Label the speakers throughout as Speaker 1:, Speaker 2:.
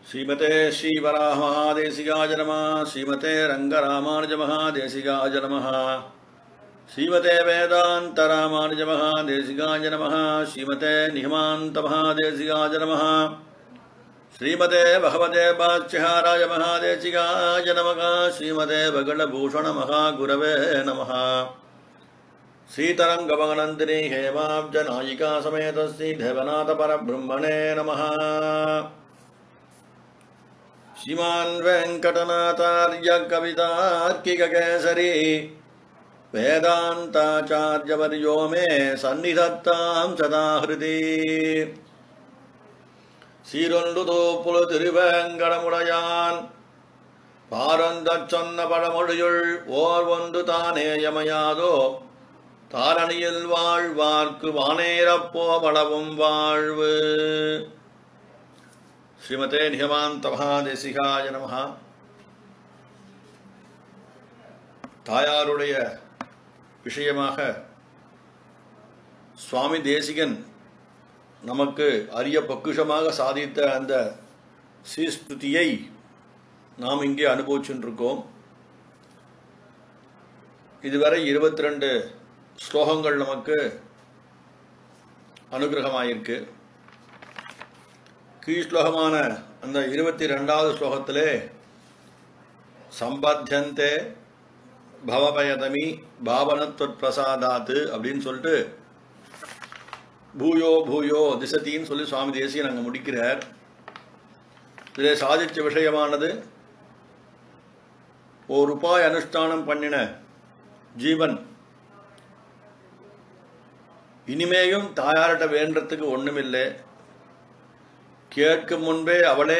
Speaker 1: श्रीमते श्रीवराहमहादेशिकाय नमः श्रीमते रङ्गरामानुजमहादेशिकाय नमः श्रीमते वेदान्तरामानुजमहादेशिकाय नमः श्रीमते निगमान्तमहादेशिकाय नमः श्रीमते भगवते बाच्यहाराय महादेशिकाय नमः श्रीमते भगणभूषणमहागुरवे नमः श्रीतरङ्गमगनन्दिनी हेमाब्जनायिका समेत श्रीदेवनाथपरब्रह्मणे नमः श्रीमान् वेङ्कटनाथार्य कवितार्किककेसरी वेदान्ताचार्यवर्यो मे सन्निधत्तां सदा हृदि சீரொன்றுதோ புல திருவேங்கடமுடையான் பாரந்தச் சொன்ன பழமொழியுள் ஓர் ஒன்று தானேயமையாதோ தாரணியில் வாழ்வார்க்கு வானேரப்போ பலவும் வாழ்வு ஸ்ரீமதே நிகமாந்த மகாதேசிகாய நமஹா தாயாருடைய விஷயமாக சுவாமி தேசிகன் நமக்கு அரிய பொக்குஷமாக சாதித்த அந்த சீஸ்துதியை நாம் இங்கே அனுபவிச்சுருக்கோம் இதுவரை இருபத்தி ரெண்டு ஸ்லோகங்கள் நமக்கு அனுகிரகமாயிருக்கு கீழ்ஸ்லோகமான அந்த இருபத்தி ரெண்டாவது ஸ்லோகத்திலே சம்பத்தியந்தே பவபயதமி பாவனத்வத் பிரசாதாத்து அப்படின்னு சொல்லிட்டு பூயோ பூயோ திசத்தின்னு சொல்லி சுவாமி தேசியன் அங்கே முடிக்கிறார் இதில் சாதித்த விஷயமானது ஓர் உபாய அனுஷ்டானம் பண்ணின ஜீவன் இனிமேயும் தாயார்கிட்ட வேண்டத்துக்கு ஒண்ணுமில்லை கேட்கும் முன்பே அவளே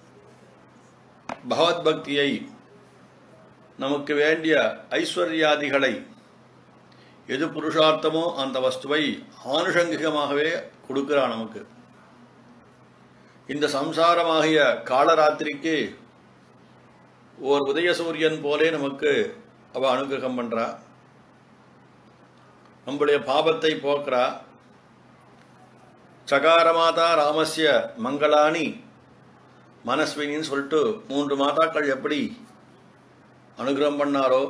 Speaker 1: பகவத் பக்தியை நமக்கு வேண்டிய ஐஸ்வர்யாதிகளை எது புருஷார்த்தமோ அந்த வஸ்துவை ஆனுஷங்கிகமாகவே கொடுக்கிறா நமக்கு இந்த சம்சாரமாகிய காலராத்திரிக்கு ஓர் உதயசூரியன் போலே நமக்கு அவ அனுகிரகம் பண்றா நம்முடைய பாபத்தை போக்குறா சகாரமாதா ராமஸ்ய மங்களானி மனஸ்வினின்னு சொல்லிட்டு மூன்று மாதாக்கள் எப்படி அனுகிரகம் பண்ணாரோ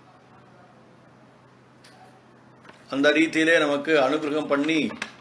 Speaker 1: அந்த ரீதியிலே நமக்கு அனுகிரகம் பண்ணி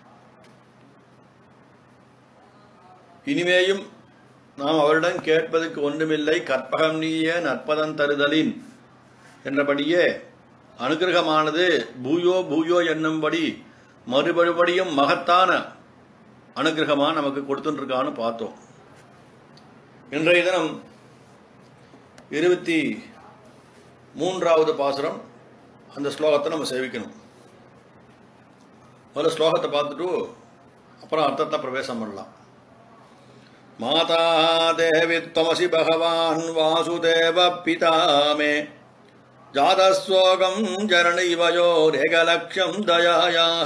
Speaker 1: இனிமேயும் நாம் அவரிடம் கேட்பதற்கு ஒன்றுமில்லை கற்பகம் நீயே நற்பதம் தருதலின் என்றபடியே அனுகிரகமானது பூயோ பூயோ என்னும்படி மறுபடியும் மகத்தான அனுகிரகமா நமக்கு கொடுத்துருக்கான்னு பார்த்தோம் இன்றைய தினம் இருபத்தி மூன்றாவது பாசுரம் அந்த ஸ்லோகத்தை நம்ம சேவிக்கணும் முதல்ல ஸ்லோகத்தை பார்த்துட்டு அப்புறம் அர்த்தத்தை பிரவேசம் பண்ணலாம் மாதா தேவி தமசி பகவான் வாசுதேவ பிதா மே ஜாதஸ்வோகம் ஜரணிவயோரேகலக்ஷம் தயாயாः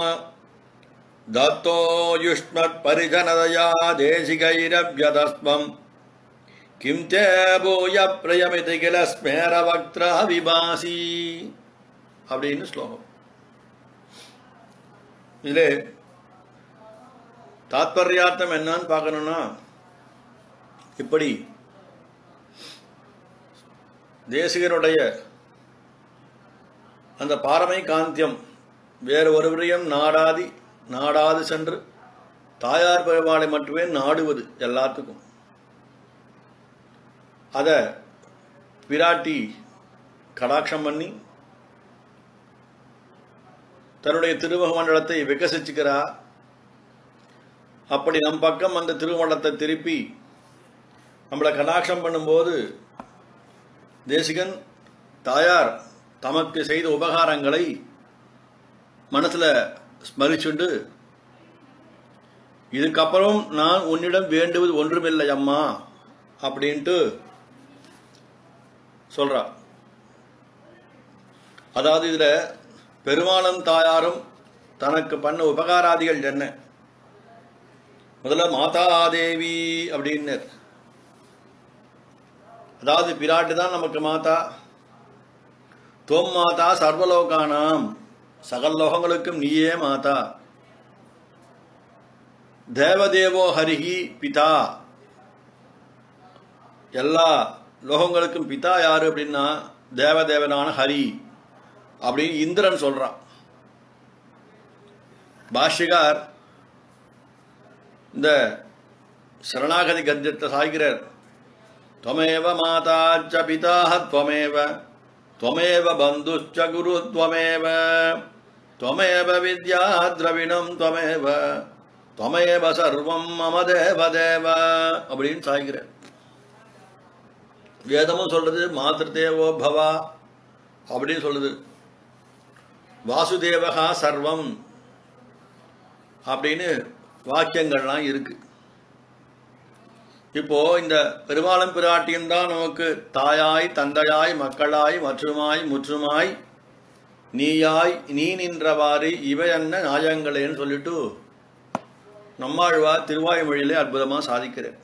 Speaker 1: दत्तो युष्मत्परिजनदया देशिकैरव्यतस्त्वम् किं ते भूय प्रयमिति किल स्मेरवक्त्रा विभासी அப்படின்னு ஸ்லோகம் இதிலே தாத்பர்யார்த்தம் என்னன்னு பார்க்கணும்னா இப்படி தேசிகனுடைய அந்த பாரமை காந்தியம் வேறு ஒருவரையும் நாடாதி நாடாது சென்று தாயார் பெருமாளை மட்டுமே நாடுவது எல்லாத்துக்கும் அதை பிராட்டி கடாட்சம் பண்ணி தன்னுடைய திருமுக மண்டலத்தை விகசிச்சுக்கிறா அப்படி நம் பக்கம் அந்த திருமண்டலத்தை திருப்பி நம்மளை கடாட்சம் பண்ணும்போது தேசிகன் தாயார் தமக்கு செய்த உபகாரங்களை மனசுல ஸ்மரிச்சுண்டு இதுக்கப்புறம் நான் உன்னிடம் வேண்டுவது ஒன்றுமில்லை அம்மா அப்படின்ட்டு சொல்றா அதாவது இதுல பெருமாளும் தாயாரும் தனக்கு பண்ண உபகாராதிகள் என்ன முதல்ல மாதாதேவி அப்படின்னு அதாவது பிராட்டு தான் நமக்கு மாதா தோம் மாதா சர்வலோகானாம் சகல லோகங்களுக்கும் நீயே மாதா தேவதேவோ ஹரிஹி பிதா எல்லா லோகங்களுக்கும் பிதா யாரு அப்படின்னா தேவதேவனான ஹரி அப்படின்னு இந்திரன் சொல்றான் பாஷ்யகார் இந்த சரணாகதி கத்தியத்தை சாய்கிறார் त्वमेव माता च पिता त्वमेव त्वमेव बन्धुश्च गुरु त्वमेव त्वमेव विद्या द्रविणं त्वमेव त्वमेव சர்வம் மம தேவ தேவ அப்படின்னு சாய்கிறார் வேதமும் சொல்றது மாத்திருதேவோ பவா அப்படின்னு சொல்லுது வாசுதேவகா சர்வம் அப்படின்னு வாக்கியங்கள்லாம் இருக்கு இப்போ இந்த பெருமாளும் பிராட்டியும் தான் நமக்கு தாயாய் தந்தையாய் மக்களாய் மற்றுமாய் முற்றுமாய் நீயாய் நீ நின்றவாறு இவை என்ன நியாயங்களேன்னு சொல்லிட்டு நம்மாழ்வார் திருவாய்மொழியிலே அற்புதமா சாதிக்கிறேன்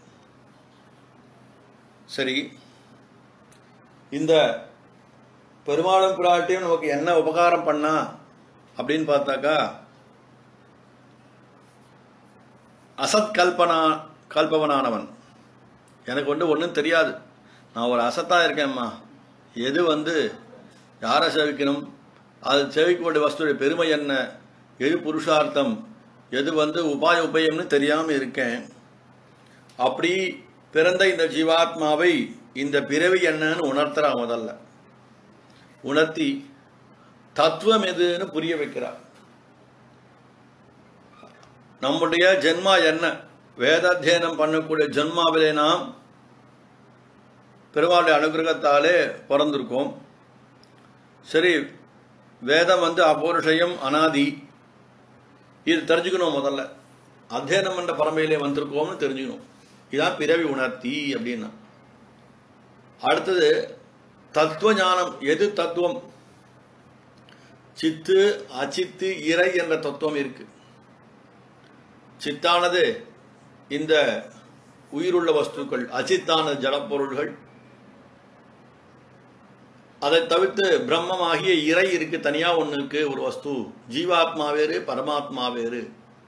Speaker 1: சரி இந்த பெருமாளும் பிராட்டியும் நமக்கு என்ன உபகாரம் பண்ணா அப்படின்னு பார்த்தாக்கா அசத் கல்பனா கல்பவனானவன் எனக்கு வந்து ஒன்றும் தெரியாது நான் ஒரு அசத்தாக இருக்கேன்மா எது வந்து யாரை சேவிக்கணும் அது சேவிக்கக்கூடிய வஸ்துடைய பெருமை என்ன எது புருஷார்த்தம் எது வந்து உபாய உபயம்னு தெரியாமல் இருக்கேன் அப்படி பிறந்த இந்த ஜீவாத்மாவை இந்த பிறவி என்னன்னு உணர்த்துறான் முதல்ல உணர்த்தி தத்துவம் எதுன்னு புரிய வைக்கிறார் நம்முடைய ஜென்மா என்ன வேதாத்தியனம் பண்ணக்கூடிய ஜென்மாவிலே நாம் பெருமாளுடைய அனுகிரகத்தாலே பிறந்திருக்கோம் சரி வேதம் வந்து அபௌருஷயம் அனாதி இது தெரிஞ்சுக்கணும் முதல்ல அத்தியனம் என்ற பரமையிலே வந்திருக்கோம்னு தெரிஞ்சுக்கணும் இதான் பிறவி உணர்த்தி அப்படின்னா அடுத்தது தத்துவ ஞானம் எது தத்துவம் சித்து அச்சித்து இறை என்ற தத்துவம் இருக்கு சித்தானது இந்த உயிருள்ள வஸ்துக்கள் அச்சித்தான ஜடப்பொருள்கள் அதை தவிர்த்து பிரம்மமாகிய இறை இருக்கு தனியா ஒண்ணு இருக்கு ஒரு வஸ்து ஜீவாத்மா வேறு பரமாத்மா வேறு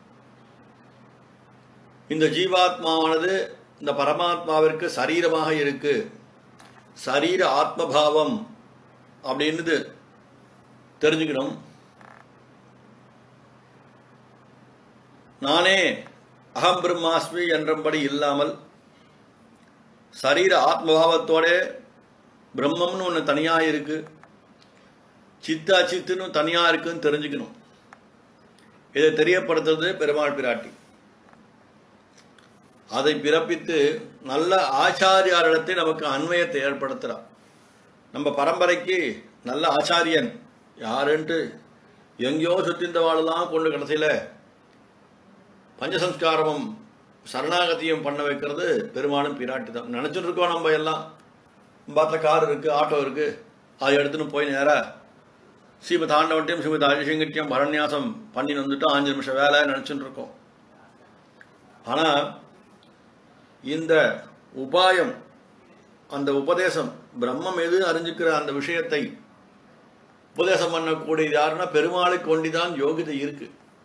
Speaker 1: இந்த ஜீவாத்மாவானது இந்த பரமாத்மாவிற்கு சரீரமாக இருக்கு சரீர ஆத்மபாவம் அப்படின்றது தெரிஞ்சுக்கணும் நானே அகம் பிரம்மாஸ்மி என்றபடி இல்லாமல் சரீர ஆத்மபாவத்தோட பிரம்மம்னு ஒன்று தனியாக இருக்கு சித்தா சித்துன்னு தனியாக இருக்குன்னு தெரிஞ்சுக்கணும் இதை தெரியப்படுத்துறது பெருமாள் பிராட்டி அதை பிறப்பித்து நல்ல ஆச்சாரியாரிடத்தை நமக்கு அன்வயத்தை ஏற்படுத்துகிறார் நம்ம பரம்பரைக்கு நல்ல ஆச்சாரியன் யாருன்ட்டு எங்கேயோ சுத்திந்தவாளெல்லாம் கொண்டு கடைசியில் பஞ்சசம்ஸ்காரமும் சரணாகதியும் பண்ண வைக்கிறது பெருமாளும் பிராட்டி தான் நினச்சிட்டு இருக்கோம் நம்ம எல்லாம் பார்த்த கார் இருக்குது ஆட்டோ இருக்குது அதை எடுத்துன்னு போய் நேராக ஸ்ரீமத் ஆண்டவன்ட்டையும் ஸ்ரீமத் அரிசிங்கட்டையும் பரநியாசம் பண்ணி வந்துட்டோம் அஞ்சு நிமிஷம் வேலை நினச்சிட்டு இருக்கோம் ஆனால் இந்த உபாயம் அந்த உபதேசம் பிரம்மம் எது அறிஞ்சுக்கிற அந்த விஷயத்தை உபதேசம் பண்ணக்கூடியது யாருன்னா பெருமாளை கொண்டுதான் யோகிதை இருக்கு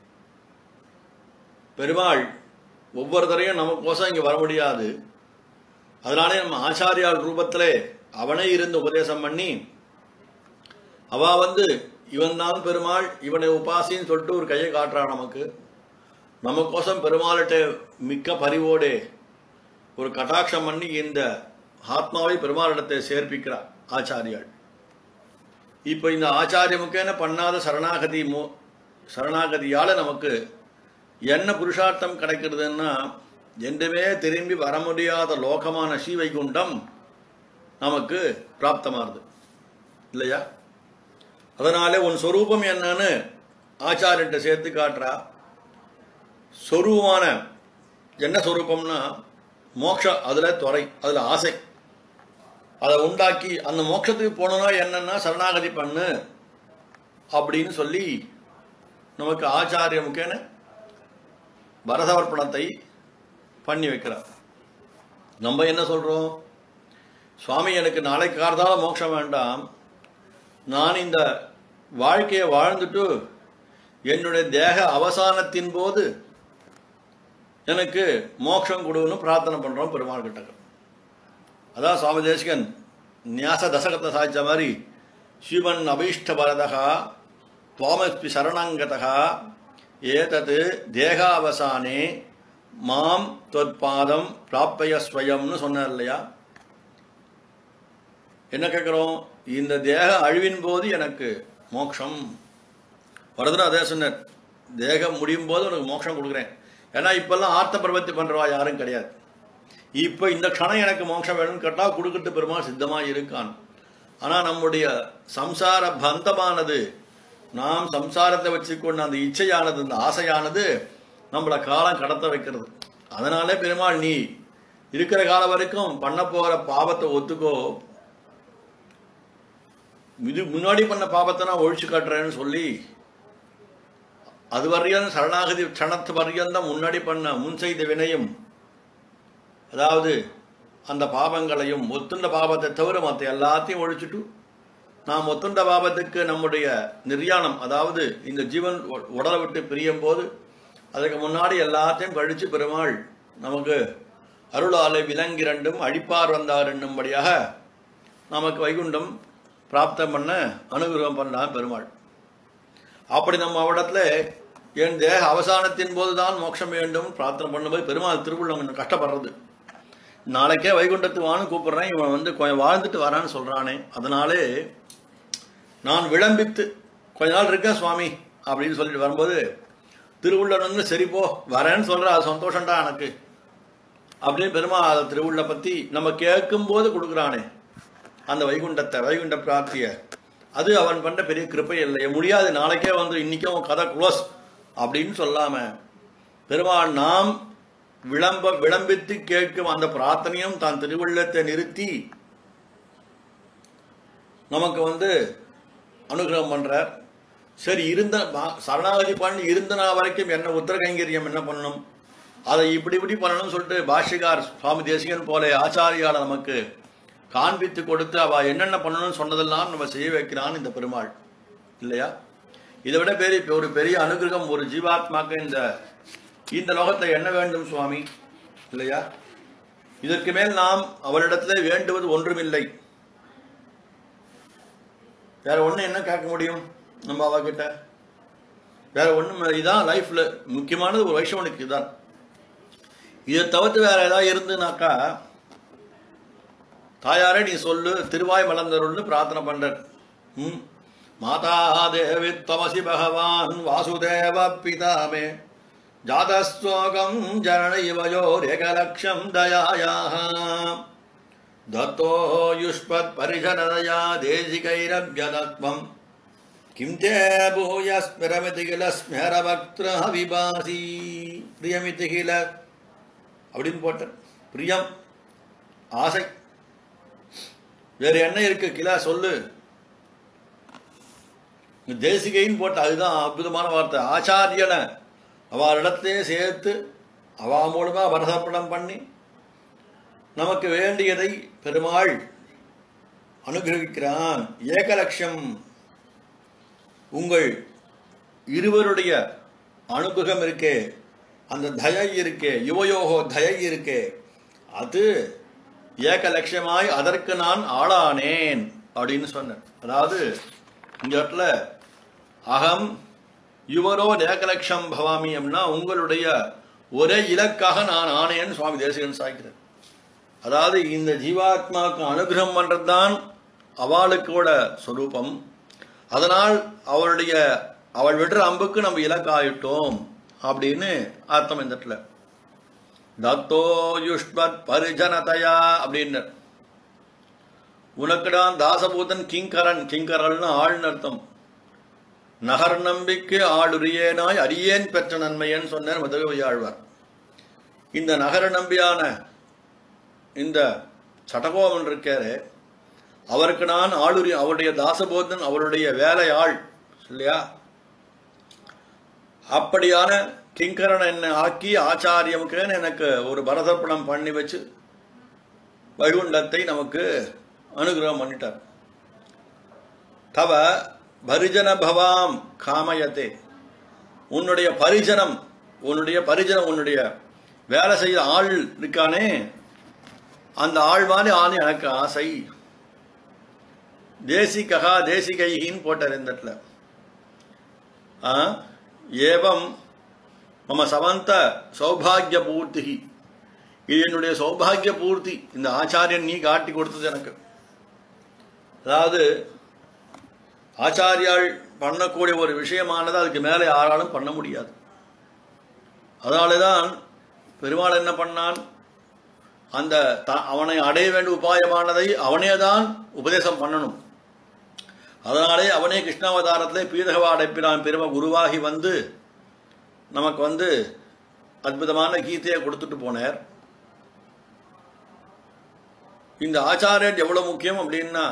Speaker 1: பெருமாள் ஒவ்வொருத்தரையும் நமக்கோசம் இங்கே வர முடியாது அதனாலே நம்ம ஆச்சாரியால் ரூபத்திலே அவனே இருந்து உபதேசம் பண்ணி அவ வந்து இவன் தான் பெருமாள் இவனை உபாசின்னு சொல்லிட்டு ஒரு கையை காட்டுறான் நமக்கு நமக்கோசம் பெருமாள்கிட்ட மிக்க பரிவோடே ஒரு கட்டாட்சம் பண்ணி இந்த ஆத்மாவை பெருமாளிடத்தை சேர்ப்பிக்கிறார் ஆச்சாரியாள் இப்போ இந்த ஆச்சாரியமுக்கேன பண்ணாத சரணாகதி மோ சரணாகதியால் நமக்கு என்ன புருஷார்த்தம் கிடைக்கிறதுன்னா என்றுமே திரும்பி வர முடியாத லோகமான ஸ்ரீவைகுண்டம் நமக்கு பிராப்தமாகுது இல்லையா அதனாலே உன் சொரூபம் என்னன்னு ஆச்சாரியன்ட்ட சேர்த்து காட்டுறா சொரூபமான என்ன சொரூபம்னா மோக்ஷ அதுல துறை அதுல ஆசை அதை உண்டாக்கி அந்த மோட்சத்துக்கு போகணும்னா என்னன்னா சரணாகதி பண்ணு அப்படின்னு சொல்லி நமக்கு ஆச்சாரியமுக்கேன பரதவர்ப்பணத்தை பண்ணி வைக்கிறார் நம்ம என்ன சொல்றோம் சுவாமி எனக்கு நாளைக்கு கார்தால மோட்சம் வேண்டாம் நான் இந்த வாழ்க்கையை வாழ்ந்துட்டு என்னுடைய தேக அவசானத்தின் போது எனக்கு மோட்சம் கொடுன்னு பிரார்த்தனை பண்றோம் பெருமாள் கிட்ட அதான் சுவாமி தேசிகன் நியாச தசகத்தை சாய்ச்ச மாதிரி ஸ்ரீமன் அபீஷ்ட பரதகா துவாமஸ்பி சரணங்கதகா ஏதது தேகாவசானே மாம் தொற்பாதம் பிராப்பய ஸ்வயம்னு சொன்னார் இல்லையா என்ன கேட்குறோம் இந்த தேக அழிவின் போது எனக்கு மோட்சம் வரதுன்னு அதே சொன்னார் தேகம் முடியும் போது உனக்கு மோட்சம் கொடுக்குறேன் ஏன்னா இப்பெல்லாம் ஆர்த்த பிரபத்தி பண்ணுறவா யாரும் கிடையாது இப்போ இந்த க்ஷணம் எனக்கு மோட்சம் வேணும்னு கேட்டால் கொடுக்கட்டு பெருமாள் சித்தமாக இருக்கான் ஆனால் நம்முடைய சம்சார பந்தமானது நாம் சம்சாரத்தை வச்சுக்கொண்ட அந்த இச்சையானது அந்த ஆசையானது நம்மளை காலம் கடத்த வைக்கிறது அதனாலே பெருமாள் நீ இருக்கிற காலம் வரைக்கும் பண்ண போகிற பாவத்தை ஒத்துக்கோ இது முன்னாடி பண்ண பாவத்தை நான் ஒழிச்சு காட்டுறேன்னு சொல்லி அது வரையும் சரணாகதி க்ஷணத்து வரையும் முன்னாடி பண்ண முன் செய்த வினையும் அதாவது அந்த பாவங்களையும் ஒத்துண்ட பாவத்தை தவிர மற்ற எல்லாத்தையும் ஒழிச்சுட்டு நாம் ஒத்துண்ட பாவத்துக்கு நம்முடைய நிர்யாணம் அதாவது இந்த ஜீவன் உ- உடலை விட்டு பிரியும் போது அதுக்கு முன்னாடி எல்லாத்தையும் கழிச்சு பெருமாள் நமக்கு அருளாலை விலங்கிரண்டும் அழிப்பார் வந்தார் என்னும்படியாக நமக்கு வைகுண்டம் பிராப்தம் பண்ண அனுகிரகம் பண்ணான் பெருமாள் அப்படி நம்ம அவடத்துல என் தேக அவசானத்தின் போதுதான் மோட்சம் வேண்டும் பிரார்த்தனை பண்ணும்போது பெருமாள் திருக்குள்ள கொஞ்சம் கஷ்டப்படுறது நாளைக்கே வைகுண்டத்துக்கு வான்னு கூப்பிடுறேன் இவன் வந்து கொஞ்சம் வாழ்ந்துட்டு வரான்னு சொல்றானே அதனாலே நான் விளம்பித்து கொஞ்ச நாள் இருக்கேன் சுவாமி அப்படின்னு சொல்லிட்டு வரும்போது திருவுள்ளன் வந்து சரி போ வரேன்னு சொல்ற அது சந்தோஷம்டா எனக்கு அப்படின்னு பெருமாள் அந்த திருவுள்ள பத்தி நம்ம கேட்கும் போது கொடுக்குறானே அந்த வைகுண்டத்தை வைகுண்ட பிரார்த்திய அது அவன் பண்ண பெரிய கிருப்பை இல்லை முடியாது நாளைக்கே வந்து இன்னைக்கே உன் கதை க்ளோஸ் அப்படின்னு சொல்லாம பெருமாள் நாம் விளம்ப விளம்பித்து கேட்கும் அந்த பிரார்த்தனையும் தான் திருவுள்ளத்தை நிறுத்தி நமக்கு வந்து அனுகிரகம் பண்றார் சரி இருந்த பா- சரணாகதி பண்ணி இருந்த நாள் வரைக்கும் என்ன உத்தரகைங்கரியம் என்ன பண்ணணும் அதை இப்படி இப்படி பண்ணணும்னு சொல்லிட்டு பாஷ்யகார் சுவாமி தேசிகன் போல ஆச்சாரியால நமக்கு காண்பித்து கொடுத்து அவ என்னென்ன பண்ணணும்னு சொன்னதெல்லாம் நம்ம செய்ய வைக்கிறான் இந்த பெருமாள் இல்லையா இதை விட பெரிய ஒரு பெரிய அனுகிரகம் ஒரு ஜீவாத்மாக்கு இந்த இந்த லோகத்தை என்ன வேண்டும் சுவாமி இல்லையா இதற்கு மேல் நாம் அவளிடத்திலே வேண்டுவது ஒன்றுமில்லை வேற ஒண்ணு என்ன கேட்க முடியும் நம்ம அவகிட்ட வேற ஒண்ணும் இதான் லைஃப்ல முக்கியமானது ஒரு வைஷ்ணவனுக்கு இதான் இதை தவிர்த்து வேற ஏதாவது இருந்துனாக்கா தாயாரே நீ சொல்லு திருவாய் மலர்ந்தருள்னு பிரார்த்தனை பண்றார் ம் மாதா தேவி தமசி பகவான் வாசுதேவ பிதாமே ஜாதஸ்தோகம் ஜனனைவயோரேகலக்ஷம் தயாயாः दत्तो युष्मत्परिजनदया देशिकैरभ्यदत्वम् किं ते भूयस्मिरमिति किल स्मरवक्त्रः विभासी பிரியமிதி கில அப்படின்னு போட்டார் பிரியம் ஆசை வேற என்ன இருக்கு கிலா சொல்லு தேசிகைன்னு போட்ட அதுதான் அற்புதமான வார்த்தை ஆச்சாரியனை அவளிடத்தையே சேர்த்து அவா மூலமா வரசப்படம் பண்ணி நமக்கு வேண்டியதை பெருமாள் அனுகிரகிக்கிறான் ஏகலட்சம் உங்கள் இருவருடைய அனுகிரகம் இருக்கே அந்த தயை இருக்கே யுவயோகோ தயை இருக்கே அது ஏக லட்சியமாய் அதற்கு நான் ஆளானேன் அப்படின்னு சொன்னேன் அதாவது இந்த இடத்துல அகம் யுவரோ ஏகலட்சம் பவாமி அப்படின்னா உங்களுடைய ஒரே இலக்காக நான் ஆனேன்னு சுவாமி தேசிகன் சாய்க்கிறார் அதாவது இந்த ஜீவாத்மாவுக்கு அனுகிரகம் பண்றதுதான் அவளுக்கோட சொரூபம் அதனால் அவளுடைய அவள் விடுற அம்புக்கு நம்ம இலக்காயிட்டோம் அப்படின்னு அர்த்தம் இந்த இடத்துல தத்தோ யுஷ்மத் பரிஜனதயா அப்படின்னு உனக்குடான் தாசபூதன் கிங்கரன் கிங்கரல்னு ஆள்னு அர்த்தம் நகர் நம்பிக்கை ஆளுரியேனாய் அரியேன் பெற்ற நன்மையன்னு சொன்னார் மதுரை ஆழ்வார் இந்த நகர நம்பியான இந்த சடகோவன் இருக்காரு அவருக்கு நான் ஆளுரி அவருடைய தாசபோதன் அவருடைய வேலை ஆள் இல்லையா அப்படியான கிங்கரன் என்னை ஆக்கி ஆச்சாரியமுக்குன்னு எனக்கு ஒரு பரதப்பணம் பண்ணி வச்சு வைகுண்டத்தை நமக்கு அனுகிரகம் பண்ணிட்டார் தவ பரிஜன பவாம் காமயத்தே உன்னுடைய பரிஜனம் உன்னுடைய பரிஜனம் உன்னுடைய வேலை செய்ய ஆள் இருக்கானே அந்த ஆள் மாதிரி ஆணு எனக்கு ஆசை தேசிகா தேசிகைகின்னு போட்டார் இந்த இடத்துல ஆ, ஏவம் மம சமந்த சௌபாகிய பூர்த்தி இது என்னுடைய சௌபாகிய பூர்த்தி இந்த ஆச்சாரியன் நீ காட்டி கொடுத்தது எனக்கு அதாவது ஆச்சாரியால் பண்ணக்கூடிய ஒரு விஷயமானது அதுக்கு மேலே யாராலும் பண்ண முடியாது அதனால தான் பெருமாள் என்ன பண்ணான் அந்த த- அவனை அடைய வேண்டிய உபாயமானதை அவனே தான் உபதேசம் பண்ணணும் அதனாலே அவனே கிருஷ்ணாவதாரத்திலே பீதகவா அடைப்பினான் பெரும குருவாகி வந்து நமக்கு வந்து அற்புதமான கீதையை கொடுத்துட்டு போனார் இந்த ஆச்சாரியர் எவ்வளவு முக்கியம் அப்படின்னா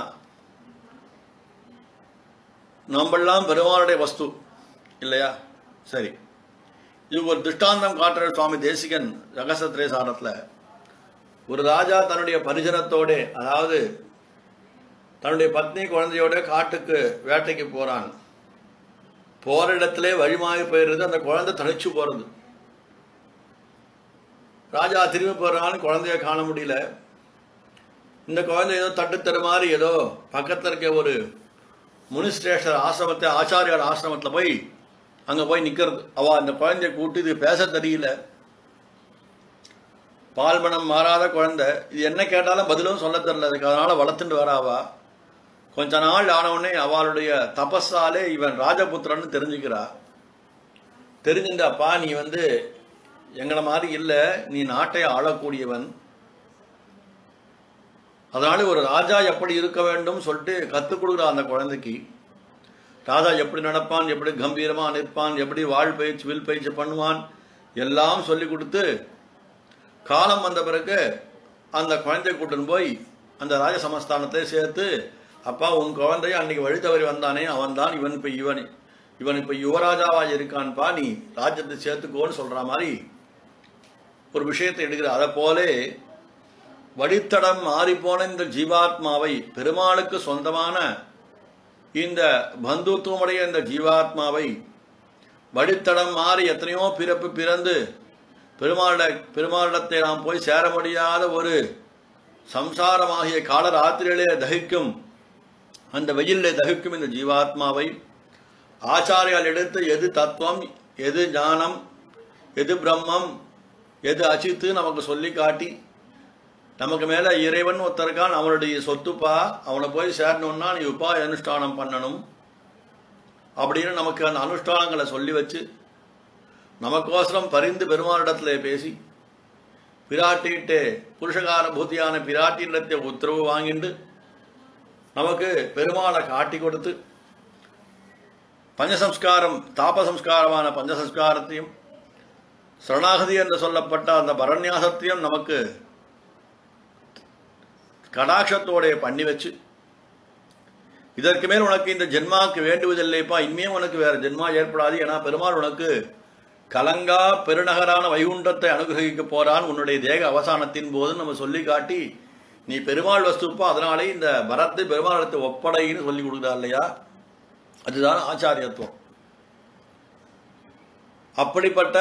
Speaker 1: நம்மெல்லாம் பெருமாளுடைய வஸ்து இல்லையா சரி இதுக்கு ஒரு திருஷ்டாந்தம் காட்டுற சுவாமி தேசிகன் ரகசத்திரே சாரத்தில் ஒரு ராஜா தன்னுடைய பரிஜனத்தோட அதாவது தன்னுடைய பத்னி குழந்தையோட காட்டுக்கு வேட்டைக்கு போறான் போற இடத்திலே வழிமாறி போயிடுறது அந்த குழந்தை தனிச்சு போறது ராஜா திரும்பி போறான்னு குழந்தைய காண முடியல இந்த குழந்தை ஏதோ தட்டுத்தர மாதிரி ஏதோ பக்கத்தில் இருக்க ஒரு முனிஸ்ரேஷ்டர் ஆசிரமத்தை ஆச்சாரியார் ஆசிரமத்தில் போய் அங்கே போய் நிற்கிறது அவ அந்த குழந்தைய கூட்டி இது பேச தெரியல பால்மணம் மாறாத குழந்தை இது என்ன கேட்டாலும் பதிலும் சொல்ல தெரியல அதுக்கு அதனால வளர்த்துட்டு வராவா கொஞ்ச நாள் ஆனவுடனே அவளுடைய தபஸாலே இவன் ராஜபுத்திரன்னு தெரிஞ்சுக்கிறா தெரிஞ்சுட்டு அப்பா நீ வந்து எங்களை மாதிரி இல்லை நீ நாட்டை ஆளக்கூடியவன் அதனால ஒரு ராஜா எப்படி இருக்க வேண்டும் சொல்லிட்டு கற்றுக் கொடுக்குறா அந்த குழந்தைக்கு ராஜா எப்படி நடப்பான் எப்படி கம்பீரமா நிற்பான் எப்படி வாழ் பயிற்சி வில் பயிற்சி பண்ணுவான் எல்லாம் சொல்லி கொடுத்து காலம் வந்த பிறகு அந்த குழந்தை கூட்டின்னு போய் அந்த ராஜ சமஸ்தானத்தை சேர்த்து அப்பா உன் குழந்தைய அன்னைக்கு வழி தவறி வந்தானே அவன் தான் இவன் இப்ப இவன் இவன் இப்ப யுவராஜாவா இருக்கான்பா நீ ராஜ்யத்தை சேர்த்துக்கோன்னு சொல்ற மாதிரி ஒரு விஷயத்தை எடுக்கிற அதை போலே வழித்தடம் மாறிப்போன இந்த ஜீவாத்மாவை பெருமாளுக்கு சொந்தமான இந்த பந்துத்துவமுடைய இந்த ஜீவாத்மாவை வழித்தடம் மாறி எத்தனையோ பிறப்பு பிறந்து பெருமாளிட பெருமாளிடத்தை நாம் போய் சேர முடியாத ஒரு சம்சாரமாகிய கால ராத்திரியிலே தகிக்கும் அந்த வெயிலே தகிக்கும் இந்த ஜீவாத்மாவை ஆச்சாரியால் எடுத்து எது தத்துவம் எது ஞானம் எது பிரம்மம் எது அச்சித்து நமக்கு சொல்லி காட்டி நமக்கு மேல இறைவன் ஒருத்தருக்கான் அவனுடைய சொத்துப்பா அவனை போய் சேரணும்னா நீ உபாய அனுஷ்டானம் பண்ணணும் அப்படின்னு நமக்கு அந்த அனுஷ்டானங்களை சொல்லி வச்சு நமக்கோசரம் பரிந்து பெருமாளிடத்துல பேசி பிராட்டிட்டு புருஷகார பூத்தியான பிராட்டியிடத்தை உத்தரவு வாங்கிண்டு நமக்கு பெருமாளை காட்டி கொடுத்து பஞ்சசம்ஸ்காரம் தாபசம்ஸ்காரமான பஞ்சசம்ஸ்காரத்தையும் சரணாகதி என்று சொல்லப்பட்ட அந்த பரநியாசத்தையும் நமக்கு கடாட்சத்தோட பண்ணி வச்சு இதற்கு மேல் உனக்கு இந்த ஜென்மாவுக்கு வேண்டுவதில்லைப்பா இனிமே உனக்கு வேற ஜென்மா ஏற்படாது ஏன்னா பெருமாள் உனக்கு கலங்கா பெருநகரான வைகுண்டத்தை அனுகிரகிக்க போறான் உன்னுடைய தேக அவசானத்தின் போது நம்ம சொல்லி காட்டி நீ பெருமாள் வஸ்துப்பா அதனாலே இந்த பரத்தை பெருமாளத்தை ஒப்படைன்னு சொல்லி கொடுக்குறா இல்லையா அதுதான் ஆச்சாரியத்துவம் அப்படிப்பட்ட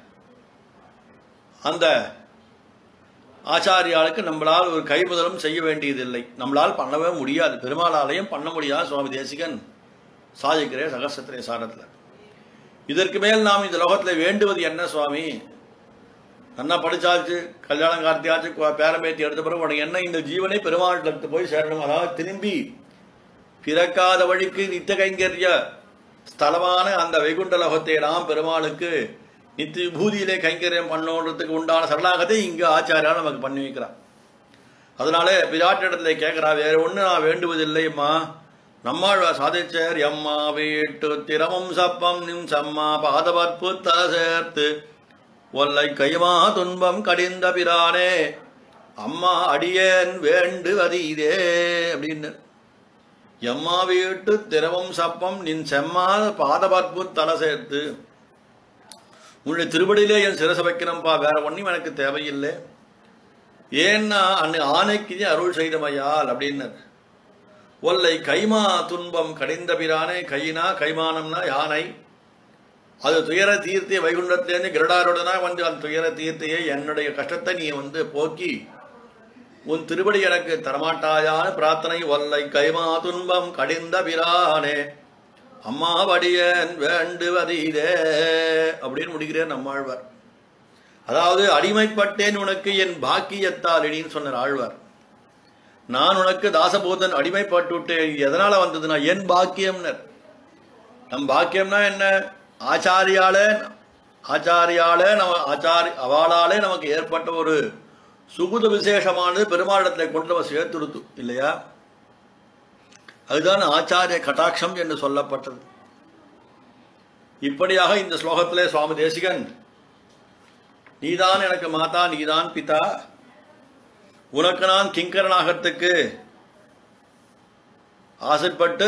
Speaker 1: அந்த ஆச்சாரியாளுக்கு நம்மளால் ஒரு கைமுதலும் செய்ய வேண்டியதில்லை நம்மளால் பண்ணவே முடியாது பெருமாளாலையும் பண்ண முடியாது சுவாமி தேசிகன் சாதிக்கிறே சகசத்திரே சாரத்தில் இதற்கு மேல் நாம் இந்த லோகத்தில் வேண்டுவது என்ன சுவாமி நல்லா படிச்சாச்சு கல்யாணம் கார்த்தியாச்சு கு- பேரம்பேத்தி எடுத்த பிறகு உனக்கு என்ன இந்த ஜீவனை பெருமாளிடத்து போய் சேரணும் அதாவது திரும்பி பிறக்காத வழிக்கு நித்த கைங்கரிய ஸ்தலமான அந்த வைகுண்ட லோகத்தை நாம் பெருமாளுக்கு நித்திய விபூதியிலே கைங்கரியம் பண்ணோன்றதுக்கு உண்டான சரணாகத்தை இங்கு ஆச்சாரியா நமக்கு பண்ணி வைக்கிறான் அதனால பிராட்டிடத்துல கேட்கிறா வேற ஒண்ணு நான் வேண்டுவதில்லைம்மா நம்மாழ்வார் சாதிச்சார் எம்மா வீட்டு திரமம் சப்பம் நின் சம்மா பாதவற்பு தல சேர்த்து ஒல்லை கைமா துன்பம் கடிந்த பிரானே அம்மா அடியேன் வேண்டுவது இதே அப்படின்னு எம்மா வீட்டு திரவம் சப்பம் நின் செம்மா பாதபற்பு தலை சேர்த்து உன்னுடைய திருவடியிலே என் சிரச வைக்கிறேன்ப்பா வேற ஒன்றும் எனக்கு தேவையில்லை ஏன்னா அன்னை ஆணைக்கு நீ அருள் செய்தமையால் அப்படின்னார் ஒல்லை கைமா துன்பம் கடிந்த பிரானே கையினா கைமானம்னா யானை அது துயர தீர்த்திய வைகுண்டத்திலேருந்து கிரடாருடனா வந்து அந்த துயர தீர்த்தியை என்னுடைய கஷ்டத்தை நீ வந்து போக்கி உன் திருவடி எனக்கு தரமாட்டாயான பிரார்த்தனை வல்லை கைமா துன்பம் கடிந்த பிரானே அம்மா வடியன் வேண்டுவதீதே அப்படின்னு முடிக்கிறேன் நம்மாழ்வார் அதாவது அடிமைப்பட்டேன் உனக்கு என் பாக்கியத்தால் இடின்னு சொன்னார் ஆழ்வார் நான் உனக்கு தாசபூதன் அடிமைப்பட்டு விட்டேன் எதனால வந்ததுன்னா என் பாக்கியம்னர் நம் பாக்கியம்னா என்ன ஆச்சாரியாலே ஆச்சாரியாலே நம்ம ஆச்சாரி அவளாலே நமக்கு ஏற்பட்ட ஒரு சுகுத விசேஷமானது பெருமாளிடத்துல கொண்டு நம்ம சேர்த்துருத்து இல்லையா அதுதான் ஆச்சாரிய கட்டாட்சம் என்று சொல்லப்பட்டது இப்படியாக இந்த ஸ்லோகத்திலே சுவாமி தேசிகன் நீதான் எனக்கு மாதா நீதான் பிதா உனக்கு நான் கிங்கரனாகத்துக்கு ஆசைப்பட்டு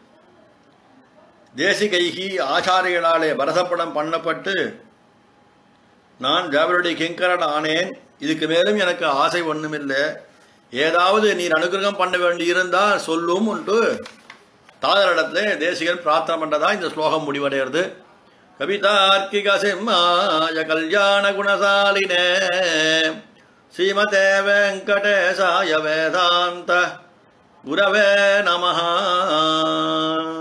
Speaker 1: தேசிகைகி ஆச்சாரியர்களாலே பரசப்படம் பண்ணப்பட்டு நான் தேவருடைய கிங்கரன் ஆனேன் இதுக்கு மேலும் எனக்கு ஆசை ஒண்ணுமில்லை ஏதாவது நீர் அனுகிரகம் பண்ண வேண்டி இருந்தா சொல்லும் உண்டு தாதரிடத்துல தேசிகன் பிரார்த்தனை பண்றதா இந்த ஸ்லோகம் முடிவடைகிறது கவிதார்க்கிக சிம்மாய கல்யாண குணசாலினே ஸ்ரீமதே வெங்கடேசாய வேதாந்த குரவே நமஹா